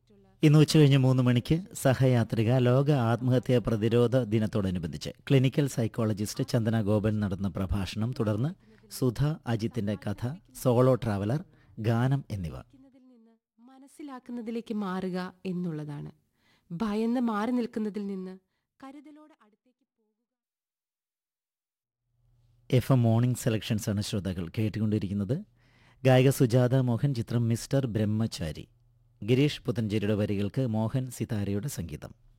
ഇന്ന് ഉച്ചകഴിഞ്ഞ് മൂന്ന് മണിക്ക് സഹയാത്രിക ലോക ആത്മഹത്യാ പ്രതിരോധ ദിനത്തോടനുബന്ധിച്ച് ക്ലിനിക്കൽ സൈക്കോളജിസ്റ്റ് ചന്ദന ഗോപൻ നടന്ന പ്രഭാഷണം തുടർന്ന് സുധ അജിത്തിന്റെ കഥ സോളോ ട്രാവലർ ഗാനം എന്നിവ ചിന്തിക്കുന്നതിൽ നിന്ന് മനസ്സിലാക്കുന്നതിലേക്ക് മാറുക എന്നുള്ളതാണ് ഭയന്ന് മാറി നിൽക്കുന്നതിൽ നിന്ന് കരുതലോടെ അടുത്തേക്ക് പോകുക എഫ് എം മോർണിംഗ് സെലക്ഷൻസ് ആണ് ശ്രോതാക്കൾ കേട്ടുകൊണ്ടിരിക്കുന്നത് ഗായിക സുജാത മോഹൻ ചിത്രം മിസ്റ്റർ ബ്രഹ്മചാരി ഗിരീഷ് പുത്തഞ്ചേരിയുടെ വരികൾക്ക് മോഹൻ സിതാരയുടെ സംഗീതം